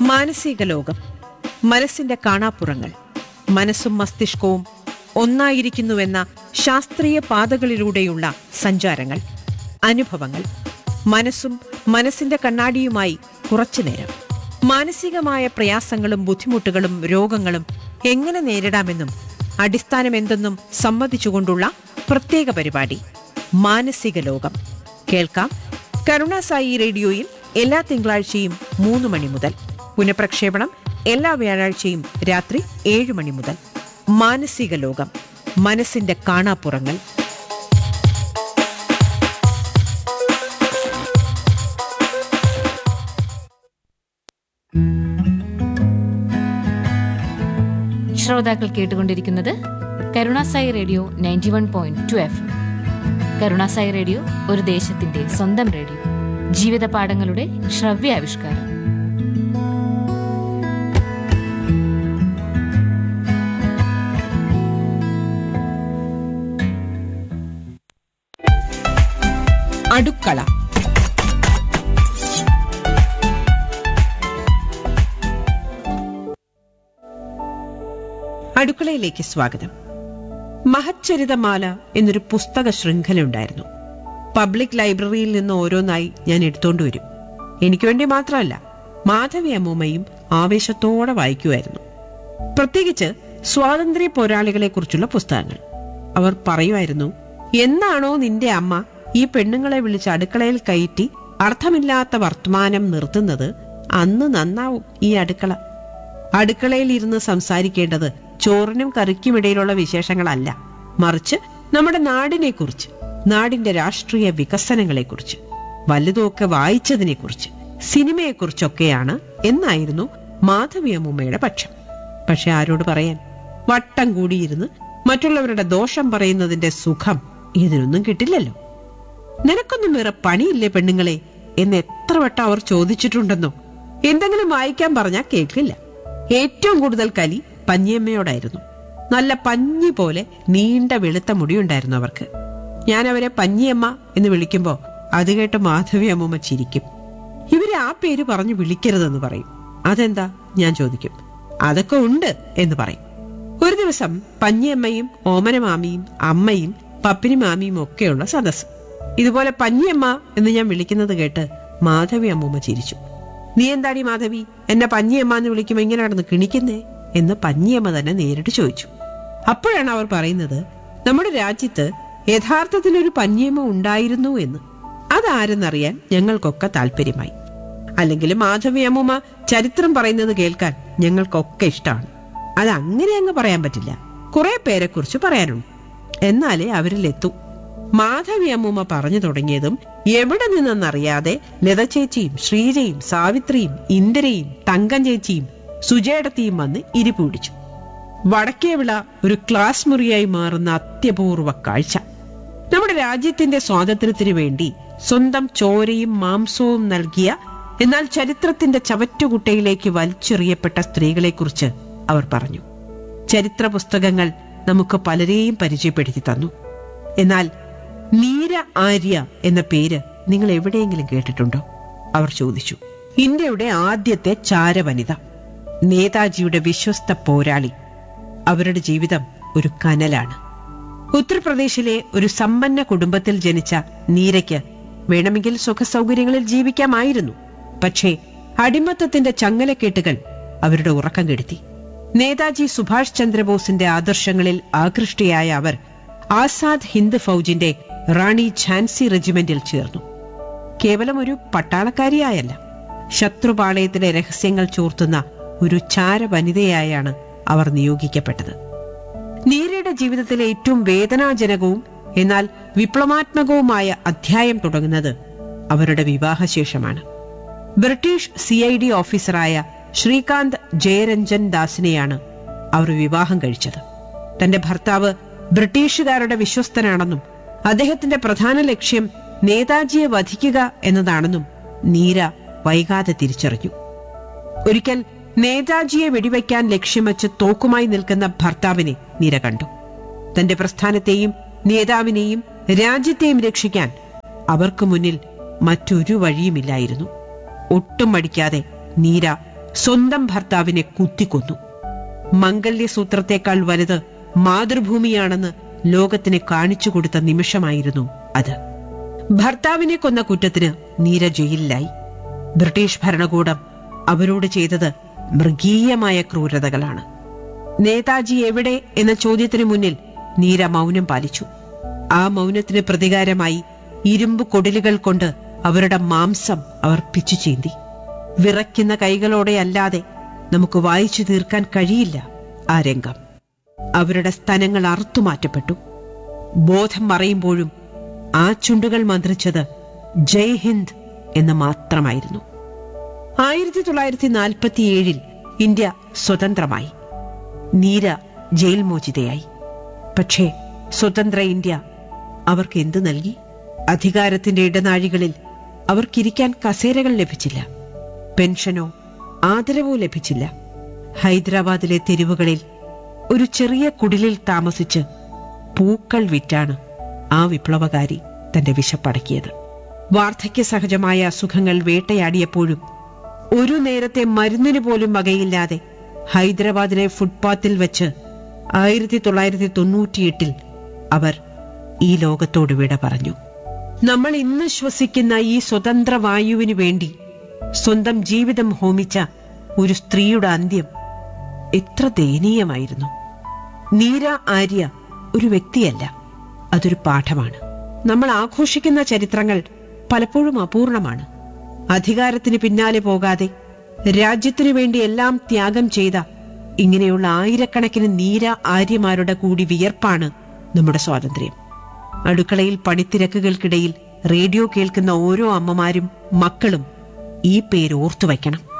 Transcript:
മാനസിക ലോകം മനസ്സിന്റെ കാണാപ്പുറങ്ങൾ മനസ്സും മസ്തിഷ്കവും ഒന്നായിരിക്കുന്നുവെന്ന ശാസ്ത്രീയ പാതകളിലൂടെയുള്ള സഞ്ചാരങ്ങൾ അനുഭവങ്ങൾ മനസ്സും മനസ്സിന്റെ കണ്ണാടിയുമായി കുറച്ചുനേരം മാനസികമായ പ്രയാസങ്ങളും ബുദ്ധിമുട്ടുകളും രോഗങ്ങളും എങ്ങനെ നേരിടാമെന്നും അടിസ്ഥാനമെന്തെന്നും സമ്മതിച്ചുകൊണ്ടുള്ള പ്രത്യേക പരിപാടി മാനസിക ലോകം കേൾക്കാം കരുണാസായി റേഡിയോയിൽ എല്ലാ തിങ്കളാഴ്ചയും മൂന്ന് മണി മുതൽ പുനഃപ്രക്ഷേപണം എല്ലാ വ്യാഴാഴ്ചയും രാത്രി ഏഴ് മണി മുതൽ മാനസിക ലോകം മനസ്സിന്റെ കാണാപ്പുറങ്ങൾ ശ്രോതാക്കൾ കേട്ടുകൊണ്ടിരിക്കുന്നത് Karunasai radio ninety one point two F Karunasai radio ഒരു ദേശത്തിന്റെ സ്വന്തം റേഡിയോ ജീവിത പാഠങ്ങളുടെ ശ്രവ്യാവിഷ്കാരം അടുക്കള അടുക്കളയിലേക്ക് സ്വാഗതം മഹച്ചരിതമാല എന്നൊരു പുസ്തക ശൃംഖല ഉണ്ടായിരുന്നു പബ്ലിക് ലൈബ്രറിയിൽ നിന്ന് ഓരോന്നായി ഞാൻ എടുത്തോണ്ട് വരും എനിക്ക് വേണ്ടി മാത്രമല്ല മാധവി അമ്മൂമ്മയും ആവേശത്തോടെ വായിക്കുമായിരുന്നു പ്രത്യേകിച്ച് സ്വാതന്ത്ര്യ പോരാളികളെ കുറിച്ചുള്ള പുസ്തകങ്ങൾ അവർ പറയുമായിരുന്നു എന്നാണോ നിന്റെ അമ്മ ഈ പെണ്ണുങ്ങളെ വിളിച്ച് അടുക്കളയിൽ കയറ്റി അർത്ഥമില്ലാത്ത വർത്തമാനം നിർത്തുന്നത് അന്ന് നന്നാവും ഈ അടുക്കള അടുക്കളയിൽ ഇരുന്ന് സംസാരിക്കേണ്ടത് ചോറിനും കറിക്കുമിടയിലുള്ള വിശേഷങ്ങളല്ല മറിച്ച് നമ്മുടെ നാടിനെ കുറിച്ച് നാടിന്റെ രാഷ്ട്രീയ വികസനങ്ങളെ കുറിച്ച് വലുതുമൊക്കെ വായിച്ചതിനെ കുറിച്ച് സിനിമയെക്കുറിച്ചൊക്കെയാണ് എന്നായിരുന്നു മാധവി അമ്മൂമ്മയുടെ പക്ഷം പക്ഷെ ആരോട് പറയാൻ വട്ടം കൂടിയിരുന്ന് മറ്റുള്ളവരുടെ ദോഷം പറയുന്നതിന്റെ സുഖം ഇതിനൊന്നും കിട്ടില്ലല്ലോ നിനക്കൊന്നും വേറെ പണിയില്ലേ പെണ്ണുങ്ങളെ എന്ന് എത്ര വട്ടം അവർ ചോദിച്ചിട്ടുണ്ടെന്നോ എന്തെങ്കിലും വായിക്കാൻ പറഞ്ഞാൽ കേൾക്കില്ല ഏറ്റവും കൂടുതൽ കലി പഞ്ഞിയമ്മയോടായിരുന്നു നല്ല പഞ്ഞി പോലെ നീണ്ട വെളുത്ത മുടിയുണ്ടായിരുന്നു അവർക്ക് ഞാൻ അവരെ പഞ്ഞിയമ്മ എന്ന് വിളിക്കുമ്പോ അത് കേട്ട് മാധവി അമ്മൂമ്മ ചിരിക്കും ഇവരെ ആ പേര് പറഞ്ഞു വിളിക്കരുതെന്ന് പറയും അതെന്താ ഞാൻ ചോദിക്കും അതൊക്കെ ഉണ്ട് എന്ന് പറയും ഒരു ദിവസം പഞ്ഞിയമ്മയും ഓമനമാമിയും അമ്മയും പപ്പിനി മാമിയും ഒക്കെയുള്ള സദസ്സ് ഇതുപോലെ പഞ്ഞിയമ്മ എന്ന് ഞാൻ വിളിക്കുന്നത് കേട്ട് മാധവി അമ്മൂമ്മ ചിരിച്ചു നീ എന്താടി മാധവി എന്നെ പഞ്ഞിയമ്മ എന്ന് വിളിക്കുമ്പോ ഇങ്ങനെ നടന്ന് കിണിക്കുന്നേ എന്ന് പഞ്ഞിയമ്മ തന്നെ നേരിട്ട് ചോദിച്ചു അപ്പോഴാണ് അവർ പറയുന്നത് നമ്മുടെ രാജ്യത്ത് യഥാർത്ഥത്തിൽ ഒരു പഞ്ഞിയമ്മ ഉണ്ടായിരുന്നു എന്ന് അതാരെന്നറിയാൻ ഞങ്ങൾക്കൊക്കെ താല്പര്യമായി അല്ലെങ്കിലും മാധവി അമ്മൂമ്മ ചരിത്രം പറയുന്നത് കേൾക്കാൻ ഞങ്ങൾക്കൊക്കെ ഇഷ്ടമാണ് അത് അങ്ങനെ അങ്ങ് പറയാൻ പറ്റില്ല കുറെ പേരെ കുറിച്ച് പറയാനുണ്ട് എന്നാലേ അവരിലെത്തൂ മാധവി അമ്മൂമ്മ പറഞ്ഞു തുടങ്ങിയതും എവിടെ നിന്നെന്നറിയാതെ ലത ചേച്ചിയും ശ്രീജയും സാവിത്രിയും ഇന്ദിരയും തങ്കം ചേച്ചിയും സുജേടത്തിയും വന്ന് ഇരിപ്പിടിച്ചു വടക്കേവിള ഒരു ക്ലാസ് മുറിയായി മാറുന്ന അത്യപൂർവ കാഴ്ച നമ്മുടെ രാജ്യത്തിന്റെ സ്വാതന്ത്ര്യത്തിനു വേണ്ടി സ്വന്തം ചോരയും മാംസവും നൽകിയ എന്നാൽ ചരിത്രത്തിന്റെ ചവറ്റുകുട്ടയിലേക്ക് വലിച്ചെറിയപ്പെട്ട സ്ത്രീകളെക്കുറിച്ച് അവർ പറഞ്ഞു ചരിത്ര പുസ്തകങ്ങൾ നമുക്ക് പലരെയും പരിചയപ്പെടുത്തി തന്നു എന്നാൽ നീര ആര്യ എന്ന പേര് നിങ്ങൾ എവിടെയെങ്കിലും കേട്ടിട്ടുണ്ടോ അവർ ചോദിച്ചു ഇന്ത്യയുടെ ആദ്യത്തെ ചാരവനിത നേതാജിയുടെ വിശ്വസ്ത പോരാളി അവരുടെ ജീവിതം ഒരു കനലാണ് ഉത്തർപ്രദേശിലെ ഒരു സമ്പന്ന കുടുംബത്തിൽ ജനിച്ച നീരയ്ക്ക് വേണമെങ്കിൽ സുഖസൗകര്യങ്ങളിൽ ജീവിക്കാമായിരുന്നു പക്ഷേ അടിമത്തത്തിന്റെ ചങ്ങലക്കെട്ടുകൾ അവരുടെ ഉറക്കം കെടുത്തി നേതാജി സുഭാഷ് ചന്ദ്രബോസിന്റെ ആദർശങ്ങളിൽ ആകൃഷ്ടയായ അവർ ആസാദ് ഹിന്ദ് ഫൗജിന്റെ റാണി ഝാൻസി റെജിമെന്റിൽ ചേർന്നു കേവലം ഒരു പട്ടാളക്കാരിയായല്ല ശത്രുപാളയത്തിലെ രഹസ്യങ്ങൾ ചോർത്തുന്ന ഒരു ചാര വനിതയായാണ് അവർ നിയോഗിക്കപ്പെട്ടത് നീരയുടെ ജീവിതത്തിലെ ഏറ്റവും വേദനാജനകവും എന്നാൽ വിപ്ലവാത്മകവുമായ അധ്യായം തുടങ്ങുന്നത് അവരുടെ വിവാഹശേഷമാണ് ബ്രിട്ടീഷ് സി ഐ ഡി ഓഫീസറായ ശ്രീകാന്ത് ജയരഞ്ജൻ ദാസിനെയാണ് അവർ വിവാഹം കഴിച്ചത് തന്റെ ഭർത്താവ് ബ്രിട്ടീഷുകാരുടെ വിശ്വസ്തനാണെന്നും അദ്ദേഹത്തിന്റെ പ്രധാന ലക്ഷ്യം നേതാജിയെ വധിക്കുക എന്നതാണെന്നും നീര വൈകാതെ തിരിച്ചറിഞ്ഞു ഒരിക്കൽ നേതാജിയെ വെടിവെക്കാൻ ലക്ഷ്യം വെച്ച് തോക്കുമായി നിൽക്കുന്ന ഭർത്താവിനെ നീര കണ്ടു തന്റെ പ്രസ്ഥാനത്തെയും നേതാവിനെയും രാജ്യത്തെയും രക്ഷിക്കാൻ അവർക്ക് മുന്നിൽ മറ്റൊരു വഴിയുമില്ലായിരുന്നു ഒട്ടും മടിക്കാതെ നീര സ്വന്തം ഭർത്താവിനെ കുത്തിക്കൊന്നു മംഗല്യസൂത്രത്തെക്കാൾ വലുത് മാതൃഭൂമിയാണെന്ന് ലോകത്തിന് കാണിച്ചു കൊടുത്ത നിമിഷമായിരുന്നു അത് ഭർത്താവിനെ കൊന്ന കുറ്റത്തിന് നീര ജയിലിലായി ബ്രിട്ടീഷ് ഭരണകൂടം അവരോട് ചെയ്തത് മൃഗീയമായ ക്രൂരതകളാണ് നേതാജി എവിടെ എന്ന ചോദ്യത്തിന് മുന്നിൽ നീര മൗനം പാലിച്ചു ആ മൗനത്തിന് പ്രതികാരമായി ഇരുമ്പ് കൊടിലുകൾ കൊണ്ട് അവരുടെ മാംസം അവർ പിച്ചു ചീന്തി വിറയ്ക്കുന്ന കൈകളോടെ അല്ലാതെ നമുക്ക് വായിച്ചു തീർക്കാൻ കഴിയില്ല ആ രംഗം അവരുടെ സ്തനങ്ങൾ അറുത്തുമാറ്റപ്പെട്ടു ബോധം മറയുമ്പോഴും ആ ചുണ്ടുകൾ മന്ത്രിച്ചത് ജയ് ഹിന്ദ് എന്ന് മാത്രമായിരുന്നു ആയിരത്തി തൊള്ളായിരത്തി നാൽപ്പത്തിയേഴിൽ ഇന്ത്യ സ്വതന്ത്രമായി നീര ജയിൽ മോചിതയായി പക്ഷേ സ്വതന്ത്ര ഇന്ത്യ അവർക്ക് എന്തു നൽകി അധികാരത്തിന്റെ ഇടനാഴികളിൽ അവർക്കിരിക്കാൻ കസേരകൾ ലഭിച്ചില്ല പെൻഷനോ ആദരവോ ലഭിച്ചില്ല ഹൈദരാബാദിലെ തെരുവുകളിൽ ഒരു ചെറിയ കുടിലിൽ താമസിച്ച് പൂക്കൾ വിറ്റാണ് ആ വിപ്ലവകാരി തന്റെ വിശപ്പടക്കിയത് വാർദ്ധക്യ സഹജമായ അസുഖങ്ങൾ വേട്ടയാടിയപ്പോഴും ഒരു നേരത്തെ മരുന്നിന് പോലും വകയില്ലാതെ ഹൈദരാബാദിലെ ഫുട്പാത്തിൽ വെച്ച് ആയിരത്തി തൊള്ളായിരത്തി തൊണ്ണൂറ്റിയെട്ടിൽ അവർ ഈ ലോകത്തോട് വിട പറഞ്ഞു നമ്മൾ ഇന്ന് ശ്വസിക്കുന്ന ഈ സ്വതന്ത്ര വായുവിനു വേണ്ടി സ്വന്തം ജീവിതം ഹോമിച്ച ഒരു സ്ത്രീയുടെ അന്ത്യം എത്ര ദയനീയമായിരുന്നു നീര ആര്യ ഒരു വ്യക്തിയല്ല അതൊരു പാഠമാണ് നമ്മൾ ആഘോഷിക്കുന്ന ചരിത്രങ്ങൾ പലപ്പോഴും അപൂർണമാണ് അധികാരത്തിന് പിന്നാലെ പോകാതെ രാജ്യത്തിനു വേണ്ടി എല്ലാം ത്യാഗം ചെയ്ത ഇങ്ങനെയുള്ള ആയിരക്കണക്കിന് നീര ആര്യമാരുടെ കൂടി വിയർപ്പാണ് നമ്മുടെ സ്വാതന്ത്ര്യം അടുക്കളയിൽ പണിത്തിരക്കുകൾക്കിടയിൽ റേഡിയോ കേൾക്കുന്ന ഓരോ അമ്മമാരും മക്കളും ഈ പേര് ഓർത്തു വയ്ക്കണം